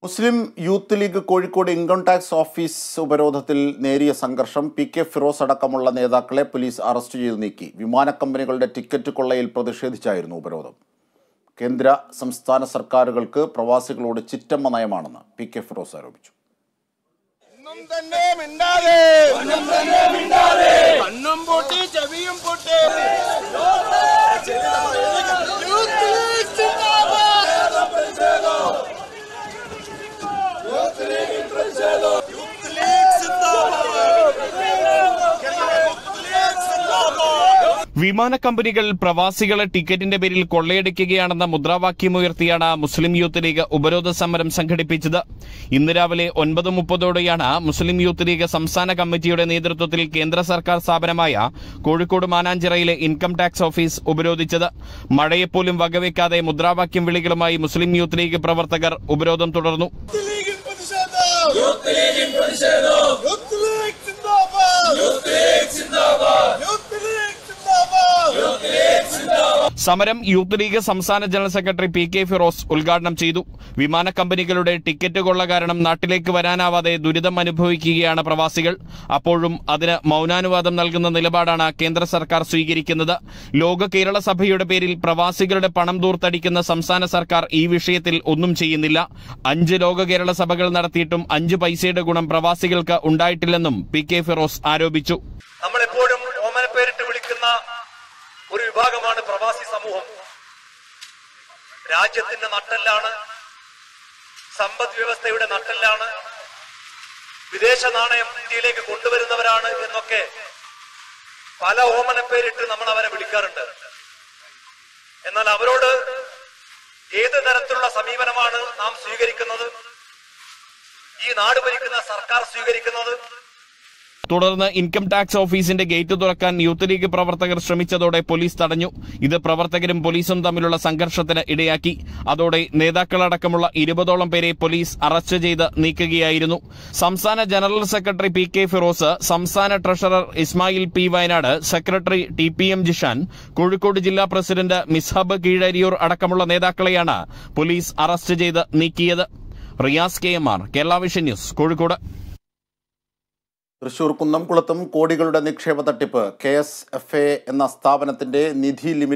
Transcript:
മുസ്ലിം Youth League Kozhikode income tax office ഉപരോധത്തിൽ നേരിയ സംഘർഷം പി കെ ഫിറോസ് അടക്കമുള്ള നേതാക്കളെ പോലീസ് അറസ്റ്റ് ചെയ്ത് നീക്കി വിമാന കമ്പനികളുടെ ടിക്കറ്റ് കൊള്ളയിൽ പ്രതിഷേധിച്ചായിരുന്നു ഉപരോധം കേന്ദ്ര സംസ്ഥാന സർക്കാരുകൾക്ക് പ്രവാസികളോട് ചിറ്റമ്മ നയമാണെന്ന് പി കെ ഫിറോസ് ആരോപിച്ചു ഒന്നും തന്നെ മിണ്ടാതെ ഒന്നും തന്നെ മിണ്ടാതെ കണ്ണും പൊട്ടി ചെവിയും പൊട്ടി യൂത്ത് ലീഗ് സിന്ദാബാദ്! യൂത്ത് ലീഗ് സിന്ദാബാദ്! യൂത്ത് ലീഗ് സിന്ദാബാദ്! വിമാന കമ്പനികൾ പ്രവാസികളെ ടിക്കറ്റിന്റെ പേരിൽ കൊള്ളയടിക്കുകയാണെന്ന മുദ്രാവാക്യമുയർത്തിയാണ് മുസ്ലിം യൂത്ത് ലീഗ് ഉപരോധ സമരം സംഘടിപ്പിച്ചത് ഇന്ന് രാവിലെ ഒൻപത് മുപ്പതോടെയാണ് മുസ്ലിം യൂത്ത് ലീഗ് സംസ്ഥാന കമ്മിറ്റിയുടെ നേതൃത്വത്തിൽ കേന്ദ്ര സർക്കാർ സ്ഥാപനമായ കോഴിക്കോട് മാനാഞ്ചിറയിലെ ഇൻകം ടാക്സ് ഓഫീസ് ഉപരോധിച്ചത് മഴയെപ്പോലും വകവെക്കാതെ മുദ്രാവാക്യം വിളികളുമായി മുസ്ലിം യൂത്ത് ലീഗ് പ്രവർത്തകർ ഉപരോധം തുടർന്നു യൂത്ത് ലീഗിൻ പ്രതിഷേധം യൂത്ത് ലീഗിൻ പ്രതിഷേധം യൂത്ത് ലീഗ് സിന്ദാബാദ് യൂത്ത് ലീഗ് സിന്ദാബാദ് യൂത്ത് ലീഗ് സിന്ദാബാദ് യൂത്ത് ലീഗ് സിന്ദാബാദ് സമരം യൂത്ത് ലീഗ് സംസ്ഥാന general secretary P K Firoz ഉദ്ഘാടനം ചെയ്തു വിമാന കമ്പനികളുടെ ടിക്കറ്റ് കൊള്ള കാരണം നാട്ടിലേക്ക് വരാനാവാതെ ദുരിതം അനുഭവിക്കുകയാണ് പ്രവാസികൾ അപ്പോഴും അതിന് മൗനാനുവാദം നൽകുന്ന നിലപാടാണ് കേന്ദ്ര സർക്കാർ സ്വീകരിക്കുന്നത് ലോക കേരള സഭയുടെ പേരിൽ പ്രവാസികളുടെ പണം ദൂർത്തടിക്കുന്ന സംസ്ഥാന സർക്കാർ ഈ വിഷയത്തിൽ ഒന്നും ചെയ്യുന്നില്ല അഞ്ച് ലോക കേരള സഭകൾ നടത്തിയിട്ടും അഞ്ച് പൈസയുടെ ഗുണം പ്രവാസികൾക്ക് ഉണ്ടായിട്ടില്ലെന്നും പി കെ ഫിറോസ് ആരോപിച്ചു നമ്മളെപ്പോഴും ഓമനപ്പേരിട്ട് വിളിക്കുന്ന ഒരു വിഭാഗമാണ് പ്രവാസി സമൂഹം രാജ്യത്തിന്റെ നട്ടെല്ലാണ് സമ്പദ് വ്യവസ്ഥയുടെ നട്ടെല്ലാണ് വിദേശ നാണയം ഇന്ത്യയിലേക്ക് കൊണ്ടുവരുന്നവരാണ് എന്നൊക്കെ പല ഓമനപ്പേരിട്ട് നമ്മൾ അവരെ വിളിക്കാറുണ്ട് എന്നാൽ അവരോട് ഏത് തരത്തിലുള്ള സമീപനമാണ് നാം സ്വീകരിക്കുന്നത് ഈ നാട് ഭരിക്കുന്ന സർക്കാർ സ്വീകരിക്കുന്നത് തുടർന്ന് ഇൻകം ടാക്സ് ഓഫീസിന്റെ ഗേറ്റ് തുറക്കാൻ യൂത്ത് ലീഗ് പ്രവർത്തകർ ശ്രമിച്ചതോടെ പോലീസ് തടഞ്ഞു ഇത് പ്രവർത്തകരും പോലീസും തമ്മിലുള്ള സംഘർഷത്തിന് ഇടയാക്കി അതോടെ നേതാക്കളടക്കമുള്ള ഇരുപതോളം പേരെ പോലീസ് അറസ്റ്റ് ചെയ്ത് നീക്കുകയായിരുന്നു സംസ്ഥാന general secretary P K Firoz സംസ്ഥാന treasurer Ismail P Wayanad secretary T P M Jishan Kozhikode ജില്ലാ പ്രസിഡന്റ് മിസ്ഹബ് കീഴരിയൂർ അടക്കമുള്ള നേതാക്കളെയാണ് പോലീസ് അറസ്റ്റ് ചെയ്ത് നീക്കിയത് Riyas K M R Kerala vision news Kozhikode Thrissur കുന്നംകുളത്തും കോടികളുടെ നിക്ഷേപ തട്ടിപ്പ് കെ എസ് എഫ് എ എന്ന സ്ഥാപനത്തിന്റെ നിധി ലിമിറ്റ്